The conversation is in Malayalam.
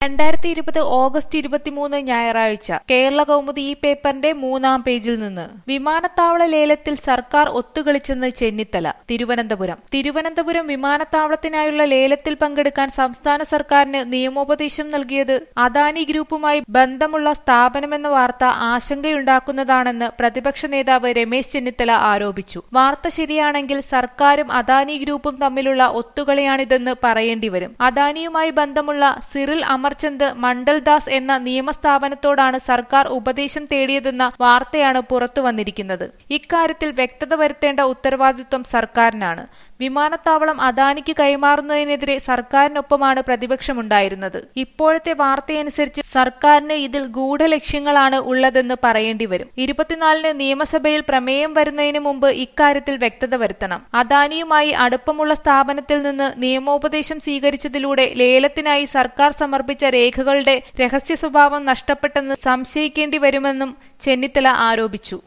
രണ്ടായിരത്തി ഇരുപത് ഓഗസ്റ്റ് ഇരുപത്തിമൂന്ന് ഞായറാഴ്ച കേരള കൗമുദി ഈ പേപ്പറിന്റെ മൂന്നാം പേജിൽ നിന്ന് വിമാനത്താവള ലേലത്തിൽ സർക്കാർ ഒത്തുകളിച്ചെന്ന് ചെന്നിത്തല തിരുവനന്തപുരം തിരുവനന്തപുരം വിമാനത്താവളത്തിനായുള്ള ലേലത്തിൽ പങ്കെടുക്കാൻ സംസ്ഥാന സർക്കാരിന് നിയമോപദേശം നൽകിയത് അദാനി ഗ്രൂപ്പുമായി ബന്ധമുള്ള സ്ഥാപനമെന്ന വാർത്ത ആശങ്കയുണ്ടാക്കുന്നതാണെന്ന് പ്രതിപക്ഷ നേതാവ് രമേശ് ചെന്നിത്തല ആരോപിച്ചു വാർത്ത ശരിയാണെങ്കിൽ സർക്കാരും അദാനി ഗ്രൂപ്പും തമ്മിലുള്ള ഒത്തുകളിയാണിതെന്ന് പറയേണ്ടി വരും അദാനിയുമായി ബന്ധമുള്ള സിറിൽ അമർചന്ദ് മണ്ഡൽദാസ് എന്ന നിയമസ്ഥാപനത്തോടാണ് സർക്കാർ ഉപദേശം തേടിയതെന്ന വാർത്തയാണ് പുറത്തു വന്നിരിക്കുന്നത് ഇക്കാര്യത്തിൽ വ്യക്തത വരുത്തേണ്ട ഉത്തരവാദിത്വം സർക്കാരിനാണ് വിമാനത്താവളം അദാനിക്ക് കൈമാറുന്നതിനെതിരെ സർക്കാരിനൊപ്പമാണ് പ്രതിപക്ഷമുണ്ടായിരുന്നത് ഇപ്പോഴത്തെ വാർത്തയനുസരിച്ച് സർക്കാരിന് ഇതിൽ ഗൂഢലക്ഷ്യങ്ങളാണ് ഉള്ളതെന്ന് പറയേണ്ടി വരും ഇരുപത്തിനാലിന് നിയമസഭയിൽ പ്രമേയം വരുന്നതിന് മുമ്പ് ഇക്കാര്യത്തിൽ വ്യക്തത വരുത്തണം അദാനിയുമായി അടുപ്പമുള്ള സ്ഥാപനത്തിൽ നിന്ന് നിയമോപദേശം സ്വീകരിച്ചതിലൂടെ ലേലത്തിനായി സർക്കാർ സമർപ്പിച്ച രേഖകളുടെ രഹസ്യ സ്വഭാവം നഷ്ടപ്പെട്ടെന്ന് സംശയിക്കേണ്ടി വരുമെന്നും ചെന്നിത്തല ആരോപിച്ചു